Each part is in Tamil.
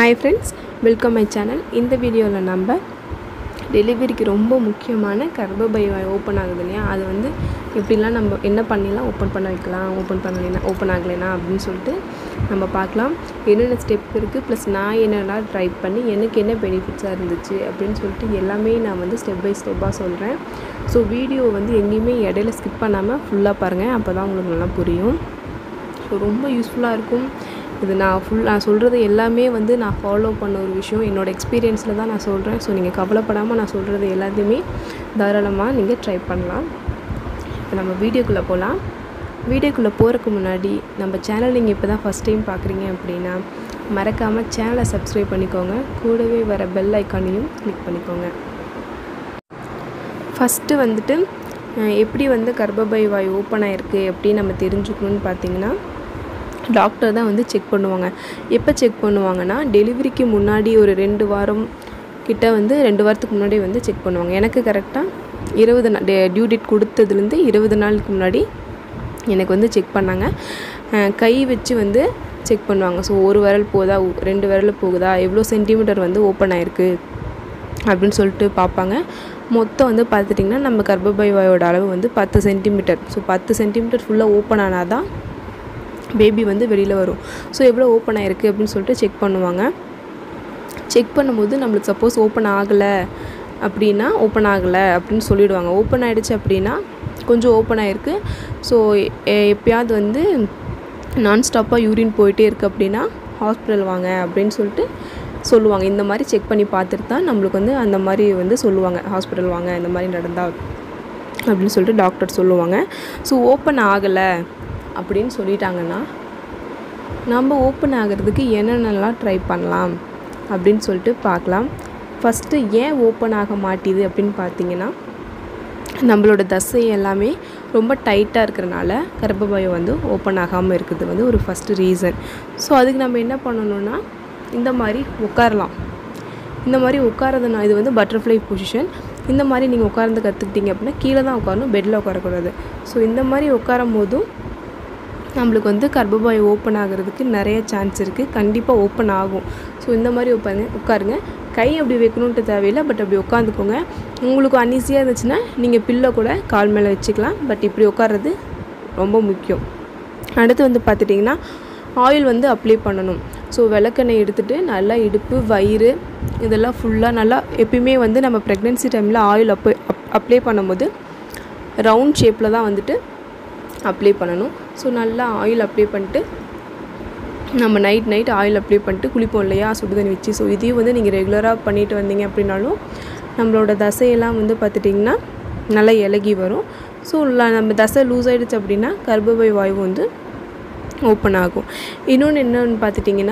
hi friends welcome my channel இந்த வீடியோவில் நம்ம டெலிவரிக்கு ரொம்ப முக்கியமான கர்ப்பப்பை ஓப்பன் ஆகுது இல்லையா அது வந்து எப்படிலாம் நம்ம என்ன பண்ணிலாம் ஓப்பன் பண்ண வைக்கலாம் ஓப்பன் பண்ணலைன்னா ஓப்பன் ஆகலைனா அப்படின்னு சொல்லிட்டு நம்ம பார்க்கலாம் என்னென்ன ஸ்டெப் இருக்குது ப்ளஸ் நான் என்னெல்லாம் ட்ரை பண்ணி எனக்கு என்ன பெனிஃபிட்ஸாக இருந்துச்சு அப்படின்னு சொல்லிட்டு எல்லாமே நான் வந்து ஸ்டெப் பை ஸ்டெப்பாக சொல்கிறேன் ஸோ வீடியோ வந்து எங்கேயுமே இடையில ஸ்கிப் பண்ணாமல் ஃபுல்லாக பாருங்கள் அப்போ தான் உங்களுக்கு நல்லா புரியும் ஸோ ரொம்ப யூஸ்ஃபுல்லாக இருக்கும் இது நான் ஃபுல் நான் சொல்கிறது எல்லாமே வந்து நான் ஃபாலோ பண்ண ஒரு விஷயம் என்னோடய எக்ஸ்பீரியன்ஸில் தான் நான் சொல்கிறேன் ஸோ நீங்கள் கவலைப்படாமல் நான் சொல்கிறது எல்லாத்தையுமே தாராளமாக நீங்கள் ட்ரை பண்ணலாம் இப்போ நம்ம வீடியோக்குள்ளே போகலாம் வீடியோக்குள்ளே போகிறதுக்கு முன்னாடி நம்ம சேனல் நீங்கள் இப்போ தான் ஃபஸ்ட் டைம் பார்க்குறீங்க அப்படின்னா மறக்காமல் சேனலை சப்ஸ்கிரைப் பண்ணிக்கோங்க கூடவே வர பெல் ஐக்கானையும் கிளிக் பண்ணிக்கோங்க ஃபஸ்ட்டு வந்துட்டு அஹ், எப்படி வந்து கர்ப்பப்பை வாய் ஓப்பன் ஆகிருக்கு எப்படி நம்ம தெரிஞ்சுக்கணும்னு பார்த்தீங்கன்னா டாக்டர் தான் வந்து செக் பண்ணுவாங்க எப்போ செக் பண்ணுவாங்கன்னா டெலிவரிக்கு முன்னாடி ஒரு ரெண்டு வாரம் கிட்ட வந்து ரெண்டு வாரத்துக்கு முன்னாடி வந்து செக் பண்ணுவாங்க எனக்கு கரெக்டாக இருபது நாள் டியூ டேட் கொடுத்ததுலேருந்து இருபது நாளுக்கு முன்னாடி எனக்கு வந்து செக் பண்ணாங்க அஹ், கை வச்சு வந்து செக் பண்ணுவாங்க ஸோ ஒரு விரல் போதா உ- ரெண்டு விரல் போகுதா எவ்வளோ சென்டிமீட்டர் வந்து ஓப்பன் ஆயிருக்கு அப்படின்னு சொல்லிட்டு பார்ப்பாங்க மொத்தம் வந்து பார்த்துட்டிங்கன்னா நம்ம கர்ப்பப்பை வாயோட அளவு வந்து பத்து சென்டிமீட்டர் ஸோ பத்து சென்டிமீட்டர் ஃபுல்லாக ஓப்பன் ஆனால் தான் பேபி வந்து வெளியில் வரும் ஸோ எவ்வளோ ஓப்பன் ஆயிருக்கு அப்படின்னு சொல்லிட்டு செக் பண்ணுவாங்க செக் பண்ணும்போது நம்மளுக்கு சப்போஸ் ஓப்பன் ஆகலை அப்படின்னா ஓப்பன் ஆகலை அப்படின்னு சொல்லிடுவாங்க ஓப்பன் ஆகிடுச்சு அப்படின்னா கொஞ்சம் ஓப்பன் ஆகிருக்கு ஸோ எப்பயாவது வந்து நான் ஸ்டாப்பாக யூரின் போயிட்டே இருக்குது அப்படின்னா ஹாஸ்பிட்டல் வாங்க அப்படின்னு சொல்லிட்டு சொல்லுவாங்க இந்த மாதிரி செக் பண்ணி பார்த்துட்டு தான் நம்மளுக்கு வந்து அந்த மாதிரி வந்து சொல்லுவாங்க ஹாஸ்பிட்டல் வாங்க இந்த மாதிரி நடந்தால் அப்படின்னு சொல்லிட்டு டாக்டர் சொல்லுவாங்க ஸோ ஓப்பன் ஆகலை அப்படின்னு சொல்லிட்டாங்கன்னா நம்ம ஓப்பன் ஆகிறதுக்கு என்னென்னலாம் ட்ரை பண்ணலாம் அப்படின்னு சொல்லிட்டு பார்க்கலாம் ஃபஸ்ட்டு ஏன் ஓப்பன் ஆக மாட்டேது அப்படின்னு பார்த்தீங்கன்னா நம்மளோட தசை எல்லாமே ரொம்ப டைட்டாக இருக்கிறனால கர்ப்பப்பையம் வந்து ஓப்பன் ஆகாமல் இருக்கிறது வந்து ஒரு ஃபஸ்ட்டு ரீசன் ஸோ அதுக்கு நம்ம என்ன பண்ணணும்னா இந்த மாதிரி உட்காரலாம் இந்த மாதிரி உட்காரதுனா இது வந்து பட்டர்ஃப்ளை பொசிஷன் இந்த மாதிரி நீங்கள் உட்கார்ந்து கற்றுக்கிட்டீங்க அப்படின்னா கீழே தான் உட்காரணும் பெட்டில் உட்காரக்கூடாது ஸோ இந்த மாதிரி உட்காரும் போதும் நம்மளுக்கு வந்து கர்ப்பப்பை ஓப்பன் ஆகிறதுக்கு நிறைய சான்ஸ் இருக்குது கண்டிப்பாக ஓப்பன் ஆகும் ஸோ இந்த மாதிரி உட்காருங்க உட்காருங்க கை அப்படி வைக்கணுன்ட்டு தேவையில்லை பட் அப்படி உட்காந்துக்கோங்க உங்களுக்கு அன்ஈஸியாக இருந்துச்சுன்னா நீங்கள் பில்லை கூட கால் மேலே வச்சுக்கலாம் பட் இப்படி உட்கார்றது ரொம்ப முக்கியம் அடுத்து வந்து பார்த்துட்டிங்கன்னா ஆயில் வந்து அப்ளை பண்ணணும் ஸோ விளக்கெண்ணெய் எடுத்துகிட்டு நல்லா இடுப்பு வயிறு இதெல்லாம் ஃபுல்லாக நல்லா எப்பயுமே வந்து நம்ம ப்ரெக்னென்சி டைமில் ஆயில் அப்ளை அப்ளை பண்ணும்போது ரவுண்ட் ஷேப்பில் தான் வந்துட்டு அப்ளை பண்ணணும் ஸோ நல்லா ஆயில் அப்ளை பண்ணிட்டு நம்ம நைட் நைட் ஆயில் அப்ளை பண்ணிட்டு குளிப்போம் இல்லையா சுடுதண்ணி வச்சு ஸோ இதையும் வந்து நீங்கள் ரெகுலராக பண்ணிட்டு வந்தீங்க அப்படின்னாலும் நம்மளோட தசையெல்லாம் வந்து பார்த்துட்டிங்கன்னா நல்லா இலகி வரும் ஸோ நம்ம தசை லூஸ் ஆகிடுச்சு அப்படின்னா கர்ப்பப்பை வாயு வந்து ஓப்பன் ஆகும் இன்னொன்று என்னன்னு பார்த்துட்டிங்கன்னா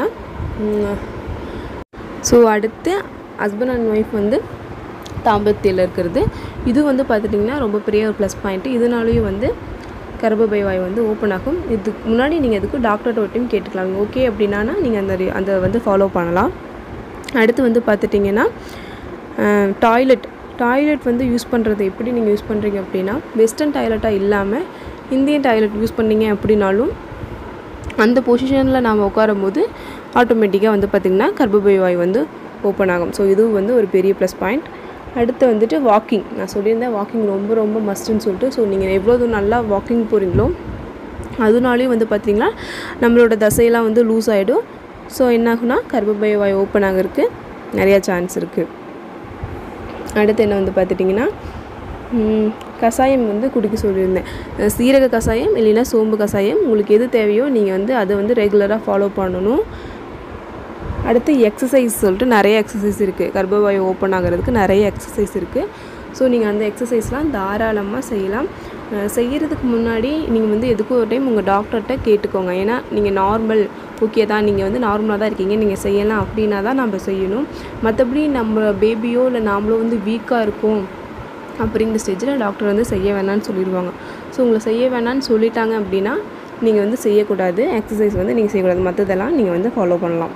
ஸோ அடுத்து ஹஸ்பண்ட் அண்ட் ஒய்ஃப் வந்து தாம்பத்தியில் இருக்கிறது இது வந்து பார்த்துட்டிங்கன்னா ரொம்ப பெரிய ஒரு ப்ளஸ் பாயிண்ட்டு இதனாலேயும் வந்து கர்ப்பப்பை வாய் வந்து ஓப்பன் ஆகும் இதுக்கு முன்னாடி நீங்கள் இதுக்கு டாக்டர்கிட்ட ஒரு டைம் கேட்டுக்கலாம் ஓகே அப்படின்னா நீங்கள் அந்த re- அந்த வந்து ஃபாலோ பண்ணலாம் அடுத்து வந்து பார்த்துட்டிங்கன்னா டாய்லெட் டாய்லெட் வந்து யூஸ் பண்ணுறது எப்படி நீங்கள் யூஸ் பண்ணுறீங்க அப்படின்னா வெஸ்டர்ன் டாய்லெட்டாக இல்லாமல் இந்தியன் டாய்லெட் யூஸ் பண்ணீங்க அப்படின்னாலும் அந்த பொசிஷனில் நாம் உட்காரும் போது ஆட்டோமேட்டிக்காக வந்து பார்த்திங்கன்னா கர்ப்பப்பை வாய் வந்து ஓப்பன் ஆகும் ஸோ இதுவும் வந்து ஒரு பெரிய ப்ளஸ் பாயிண்ட் அடுத்து வந்துட்டு வாக்கிங் நான் சொல்லியிருந்தேன் வாக்கிங் ரொம்ப ரொம்ப மஸ்ட்டுன்னு சொல்லிட்டு ஸோ நீங்கள் எவ்வளோ தூரம் நல்லா வாக்கிங் போகிறீங்களோ அதனாலேயும் வந்து பார்த்திங்கன்னா நம்மளோட தசையெல்லாம் வந்து லூஸ் ஆகிடும் ஸோ என்னாகும்னா கர்ப்பப்பை வாய் ஓப்பன் ஆகிறதுக்கு நிறையா சான்ஸ் இருக்குது அடுத்து என்ன வந்து பார்த்துட்டிங்கன்னா ம், கஷாயம் வந்து குடிக்க சொல்லியிருந்தேன் அஹ் சீரக கஷாயம் இல்லைன்னா சோம்பு கஷாயம் உங்களுக்கு எது தேவையோ நீங்கள் வந்து அதை வந்து ரெகுலராக ஃபாலோ பண்ணணும் அடுத்து எக்ஸசைஸ் சொல்லிட்டு நிறைய எக்ஸசைஸ் இருக்குது கர்ப்பவாயு ஓப்பன் ஆகிறதுக்கு நிறைய எக்ஸசைஸ் இருக்குது ஸோ நீங்கள் அந்த எக்ஸசைஸ்லாம் தாராளமாக செய்யலாம் அஹ் செய்யறதுக்கு முன்னாடி நீங்கள் வந்து எதுக்கும் ஒரு டைம் உங்கள் டாக்டர்கிட்ட கேட்டுக்கோங்க ஏன்னா நீங்கள் நார்மல் ஓகே தான் நீங்கள் வந்து நார்மலாக தான் இருக்கீங்க நீங்கள் செய்யலாம் அப்படின்னா தான் நம்ம செய்யணும் மற்றபடி நம்ம பேபியோ இல்லை நாமளோ வந்து வீக்காக இருக்கோம் அப்படிங்கிற ஸ்டேஜில் டாக்டர் வந்து செய்ய வேணாம்னு சொல்லிடுவாங்க ஸோ உங்களை செய்ய வேணாம்னு சொல்லிட்டாங்க அப்படின்னா நீங்கள் வந்து செய்யக்கூடாது எக்ஸசைஸ் வந்து நீங்கள் செய்யக்கூடாது மற்றதெல்லாம் நீங்கள் வந்து ஃபாலோ பண்ணலாம்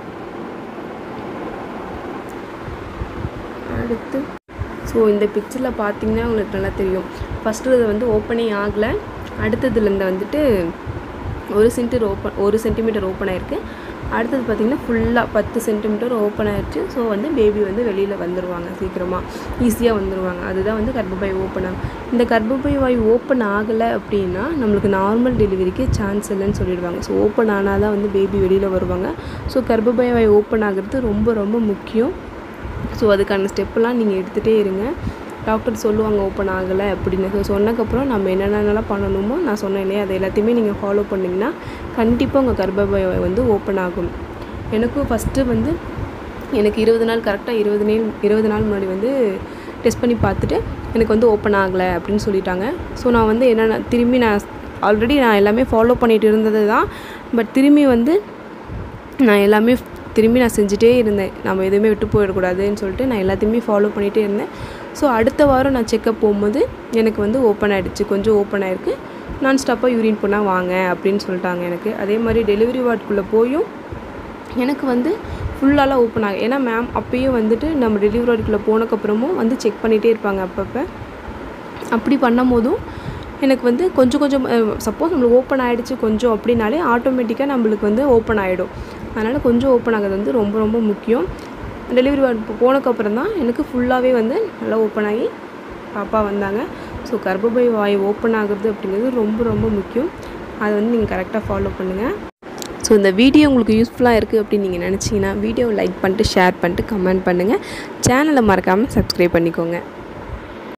அடுத்து ஸோ இந்த பிக்சரில் பார்த்தீங்கன்னா உங்களுக்கு நல்லா தெரியும் ஃபஸ்ட்டு இது வந்து ஓப்பனே ஆகலை அடுத்ததுலேருந்து வந்துட்டு ஒரு சென்டர் ஓப்பன் ஒரு சென்டிமீட்டர் ஓப்பன் ஆயிருக்கு அடுத்தது பார்த்திங்கன்னா ஃபுல்லாக பத்து சென்டிமீட்டர் ஓப்பன் ஆயிடுச்சு ஸோ வந்து பேபி வந்து வெளியில் வந்துடுவாங்க சீக்கிரமாக ஈஸியாக வந்துடுவாங்க அதுதான் வந்து கர்ப்பப்பை ஓப்பன் ஆகும் இந்த கர்ப்பப்பை வாய் ஓப்பன் ஆகலை அப்படின்னா நம்மளுக்கு நார்மல் டெலிவரிக்கு சான்ஸ் இல்லைன்னு சொல்லிடுவாங்க ஸோ ஓப்பன் ஆனால் தான் வந்து பேபி வெளியில் வருவாங்க ஸோ கர்ப்பப்பை வாய் ஓப்பன் ஆகிறது ரொம்ப ரொம்ப முக்கியம் ஸோ அதுக்கான ஸ்டெப்பெல்லாம் நீங்கள் எடுத்துகிட்டே இருங்க டாக்டர் சொல்லுவாங்க ஓப்பன் ஆகலை அப்படின்னு ஸோ சொன்னக்கப்புறம் நம்ம என்னென்னலாம் பண்ணணுமோ நான் சொன்னேன் இல்லையா அதை எல்லாத்தையுமே நீங்கள் ஃபாலோ பண்ணிங்கன்னா கண்டிப்பாக உங்கள் கர்ப்பப்பை வந்து ஓப்பன் ஆகும் எனக்கும் ஃபஸ்ட்டு வந்து எனக்கு இருபது நாள் கரெக்டாக இருபது நாள் இருபது நாள் முன்னாடி வந்து டெஸ்ட் பண்ணி பார்த்துட்டு எனக்கு வந்து ஓப்பன் ஆகலை அப்படின்னு சொல்லிட்டாங்க ஸோ நான் வந்து என்னென்ன திரும்பி நான் ஆல்ரெடி நான் எல்லாமே ஃபாலோ பண்ணிகிட்டு இருந்தது தான் பட் திரும்பி வந்து நான் எல்லாமே திரும்பி நான் செஞ்சுட்டே இருந்தேன் நம்ம எதுவுமே விட்டு போயிடக்கூடாதுன்னு சொல்லிட்டு நான் எல்லாத்தையுமே ஃபாலோ பண்ணிகிட்டே இருந்தேன் ஸோ அடுத்த வாரம் நான் செக்கப் போகும்போது எனக்கு வந்து ஓப்பன் ஆகிடுச்சு கொஞ்சம் ஓப்பன் ஆகிருக்கு நான் ஸ்டாப்பாக யூரின் போனால் வாங்க அப்படின்னு சொல்லிட்டாங்க எனக்கு அதே மாதிரி டெலிவரி வார்டுக்குள்ளே போயும் எனக்கு வந்து ஃபுல்லாலாம் ஓப்பன் ஆகும் ஏன்னா மேம் அப்பயும் வந்துட்டு நம்ம டெலிவரி வார்டுக்குள்ளே போனக்கப்புறமும் வந்து செக் பண்ணிகிட்டே இருப்பாங்க அப்பப்போ அப்படி பண்ணும் போதும் எனக்கு வந்து கொஞ்சம் கொஞ்சம் சப்போஸ் நம்மளுக்கு ஓப்பன் ஆகிடுச்சு கொஞ்சம் அப்படின்னாலே ஆட்டோமேட்டிக்காக நம்மளுக்கு வந்து ஓப்பன் ஆகிடும் அதனால் கொஞ்சம் ஓப்பன் ஆகிறது வந்து ரொம்ப ரொம்ப முக்கியம் டெலிவரி வார்டு போனக்கப்புறம் தான் எனக்கு ஃபுல்லாகவே வந்து நல்லா ஓப்பன் ஆகி பாப்பா வந்தாங்க ஸோ கர்ப்பப்பை வாய் ஓப்பன் ஆகுறது அப்படிங்கிறது ரொம்ப ரொம்ப முக்கியம் அதை வந்து நீங்கள் கரெக்டாக ஃபாலோ பண்ணுங்கள் ஸோ இந்த வீடியோ உங்களுக்கு யூஸ்ஃபுல்லாக இருக்குது அப்படின்னு நீங்கள் நினச்சிங்கன்னா வீடியோவை லைக் பண்ணிட்டு ஷேர் பண்ணிட்டு கமெண்ட் பண்ணுங்கள் சேனலை மறக்காமல் சப்ஸ்கிரைப் பண்ணிக்கோங்க